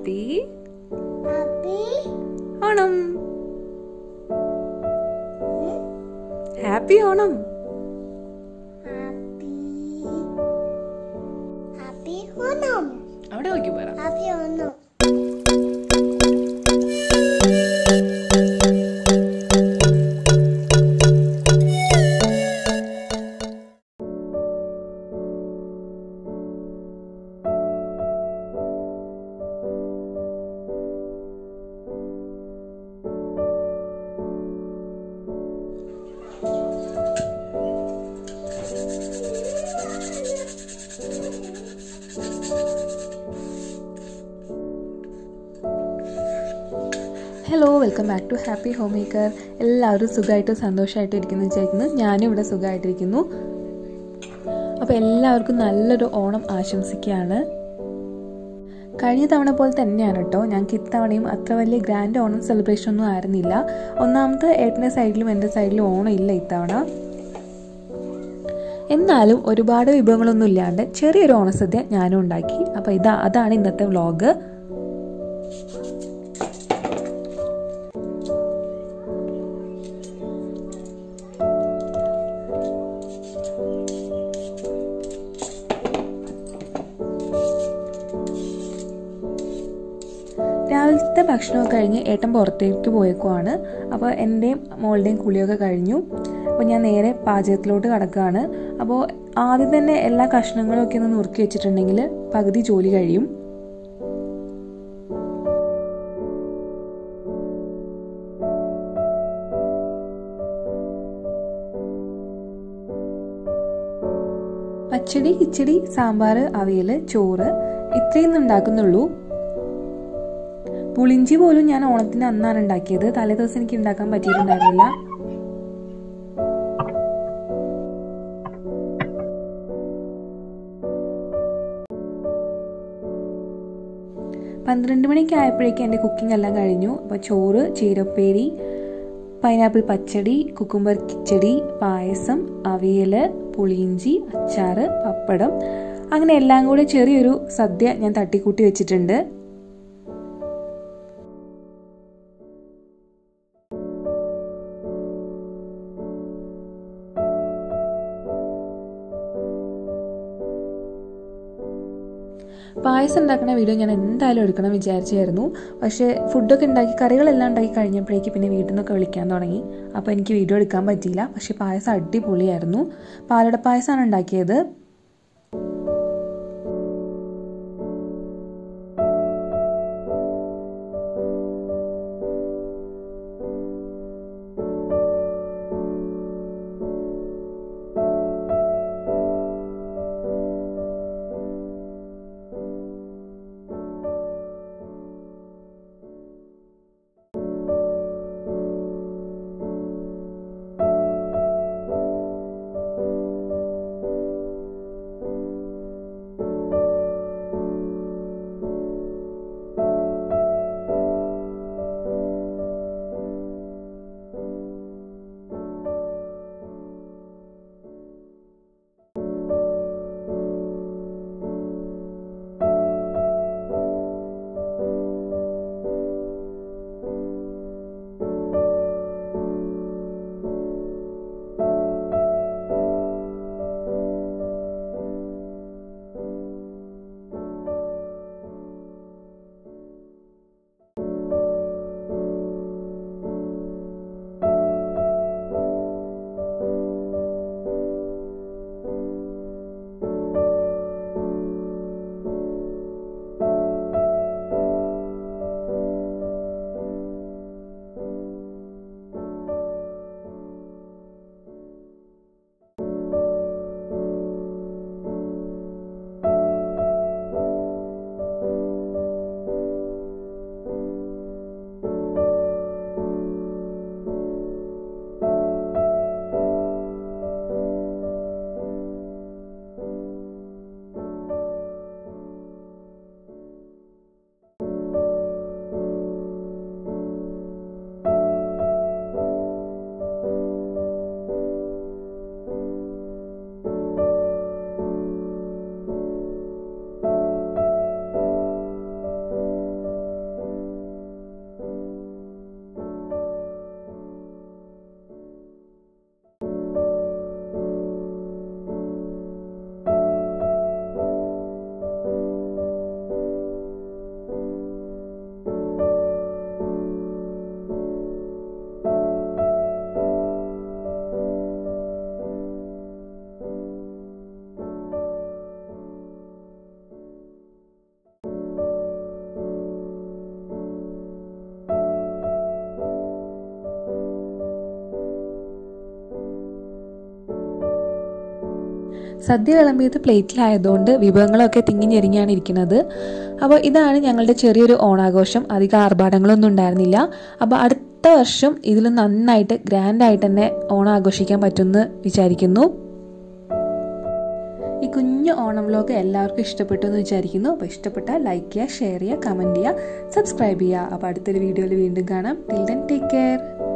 happy happy Onam happy Onam happy happy Onam അവിടെ നോക്കി പറ happy Onam hello welcome back to happy home maker എല്ലാവരും സുഖമായിട്ട് സന്തോഷമായിട്ട് ഇരിക്കുന്നു വിചാരിക്കുന്നു ഞാനും ഇവിടെ സുഖമായിട്ടിരിക്കുന്നു അപ്പോൾ എല്ലാവർക്കും നല്ലൊരു ഓണം ആശംസിക്കുകയാണ് കഴിഞ്ഞ തവണ പോലെ തന്നെയാണ് കേട്ടോ ഞങ്ങൾക്ക് ഇത്തവണയും അത്ര വലിയ ഗ്രാൻഡ് ഓണം സെലിബ്രേഷൻ ഒന്നും ആയിരുന്നില്ല ഒന്നാമത് ഏട്ടൻ്റെ സൈഡിലും എൻ്റെ സൈഡിലും ഓണം ഇല്ല ഇത്തവണ എന്നാലും ഒരുപാട് വിഭവങ്ങളൊന്നും ഇല്ലാണ്ട് ചെറിയൊരു ഓണസദ്യ ഞാനും ഉണ്ടാക്കി അപ്പോൾ ഇതാ അതാണ് ഇന്നത്തെ വ്ളോഗ് രാവിലത്തെ ഭക്ഷണമൊക്കെ കഴിഞ്ഞ് ഏട്ടൻ പുറത്തേക്ക് പോയേക്കുവാണ് അപ്പോൾ എൻ്റെയും മോളുടെയും കുളിയൊക്കെ കഴിഞ്ഞു അപ്പോൾ ഞാൻ നേരെ പാചകത്തിലോട്ട് കടക്കുകയാണ് അപ്പോൾ ആദ്യം തന്നെ എല്ലാ കഷ്ണങ്ങളും ഒക്കെ ഒന്ന് നുറുക്കി വെച്ചിട്ടുണ്ടെങ്കിൽ പകുതി ജോലി കഴിയും പച്ചടി കിച്ചടി സാമ്പാർ അവിയൽ ചോറ് ഇത്രയൊന്നും ഉണ്ടാക്കുന്നുള്ളൂ പുളിഞ്ചി പോലും ഞാൻ ഓണത്തിന് അന്നാണ് ഉണ്ടാക്കിയത് തലേ ദിവസം എനിക്ക് ഉണ്ടാക്കാൻ പറ്റിയിട്ടുണ്ടായിരുന്നില്ല പന്ത്രണ്ട് മണിക്ക് ആയപ്പോഴേക്കും എൻ്റെ കുക്കിംഗ് എല്ലാം കഴിഞ്ഞു അപ്പോൾ ചോറ് ചീരപ്പേരി പൈനാപ്പിൾ പച്ചടി കുക്കുംബർ കിച്ചടി പായസം അവിയൽ പുളിയിഞ്ചി അച്ചാറ് പപ്പടം അങ്ങനെ എല്ലാം കൂടെ ചെറിയൊരു സദ്യ ഞാൻ തട്ടിക്കൂട്ടി വെച്ചിട്ടുണ്ട് പായസം ഉണ്ടാക്കുന്ന വീഡിയോ ഞാൻ എന്തായാലും എടുക്കണം വിചാരിച്ചായിരുന്നു പക്ഷേ ഫുഡൊക്കെ ഉണ്ടാക്കി കറികളെല്ലാം ഉണ്ടാക്കി കഴിഞ്ഞപ്പോഴേക്ക് പിന്നെ വീട്ടിൽ നിന്നൊക്കെ വിളിക്കാൻ തുടങ്ങി അപ്പോൾ എനിക്ക് വീഡിയോ എടുക്കാൻ പറ്റിയില്ല പക്ഷേ പായസം അടിപൊളിയായിരുന്നു പാലട പായസമാണ് ഉണ്ടാക്കിയത് സദ്യ വിളമ്പിയത് പ്ലേറ്റിലായതുകൊണ്ട് വിഭവങ്ങളൊക്കെ തിങ്ങി ഞെരിഞ്ഞാണ് ഇരിക്കുന്നത് അപ്പോൾ ഇതാണ് ഞങ്ങളുടെ ചെറിയൊരു ഓണാഘോഷം അധികം ആർഭാടങ്ങളൊന്നും ഉണ്ടായിരുന്നില്ല അപ്പോൾ അടുത്ത വർഷം ഇതിൽ നന്നായിട്ട് ഗ്രാൻഡായിട്ട് തന്നെ ഓണം ആഘോഷിക്കാൻ പറ്റുമെന്ന് വിചാരിക്കുന്നു ഈ കുഞ്ഞു ഓണം വ്ലോഗ് എല്ലാവർക്കും ഇഷ്ടപ്പെട്ടു എന്ന് വിചാരിക്കുന്നു അപ്പോൾ ഇഷ്ടപ്പെട്ടാൽ ലൈക്ക് ചെയ്യുക ഷെയർ ചെയ്യുക കമൻറ്റ് ചെയ്യുക സബ്സ്ക്രൈബ് ചെയ്യുക അപ്പോൾ അടുത്തൊരു വീഡിയോയിൽ വീണ്ടും കാണാം ടിൽ ദെൻ ടേക്ക് കെയർ